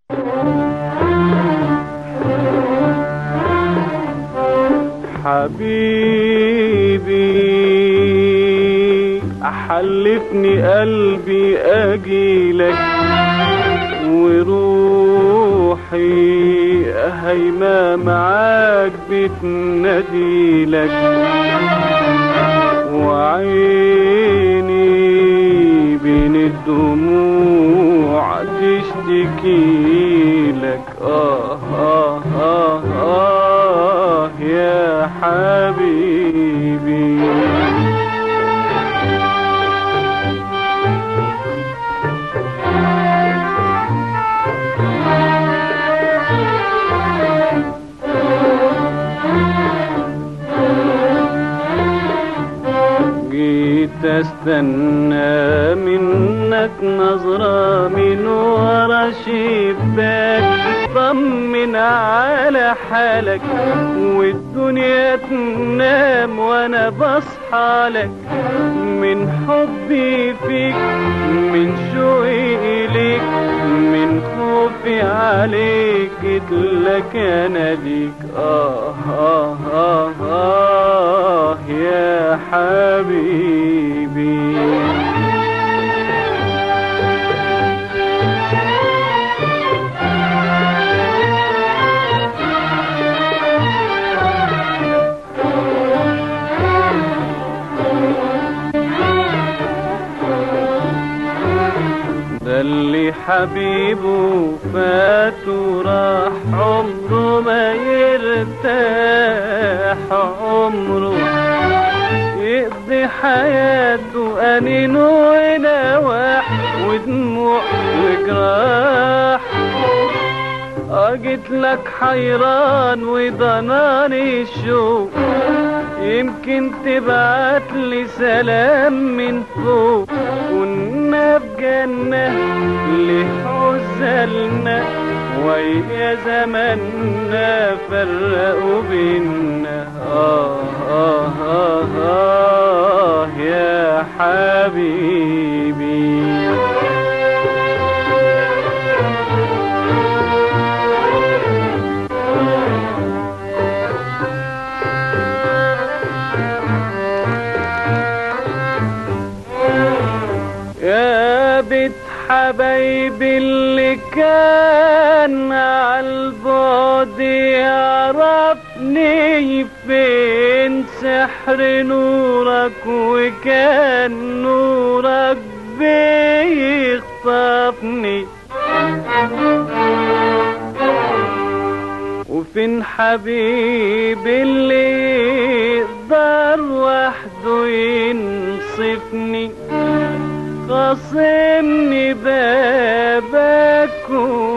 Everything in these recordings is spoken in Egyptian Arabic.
حبيبي حلفني قلبي اجيلك وروحي هيما معاك بتناديلك وعيني بين الدموع تشتكيلك آه آه آه آه يا حبيبي جيت استنى منك نظرة من ورا شباك طمن على حالك والدنيا تنام وانا بصحى لك من حبي فيك من شوقي اليك من خوفي عليك جيت لك انا ليك آه آه آه آه يا حبيبي ده اللي حبيبه فات وراح عمره ما يرتاح عمره يقضي حياته أنين ونواح ودموع وجراح أجيت لك حيران وضناني الشوق يمكن تبعت لي سلام من فوق كنا في جنة ليه عزلنا ويا زماننا فرقوا بينا آه آه آه آه يا حبيبي يا بيت حبايبي اللي كان عالبعد يعرفني فين سحر نورك وكان نورك بيخطفني وفين حبيبي اللي يقدر وحده ينصفني خاصمني بابك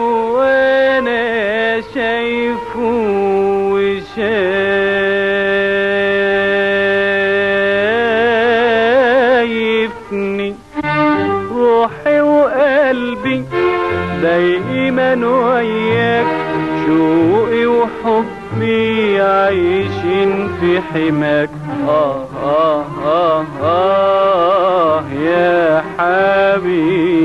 وانا شايفه وشايفني روحي وقلبي دايما وياك شوقي وحبي عايشين في حماك آه آه آه آه يا حبيبي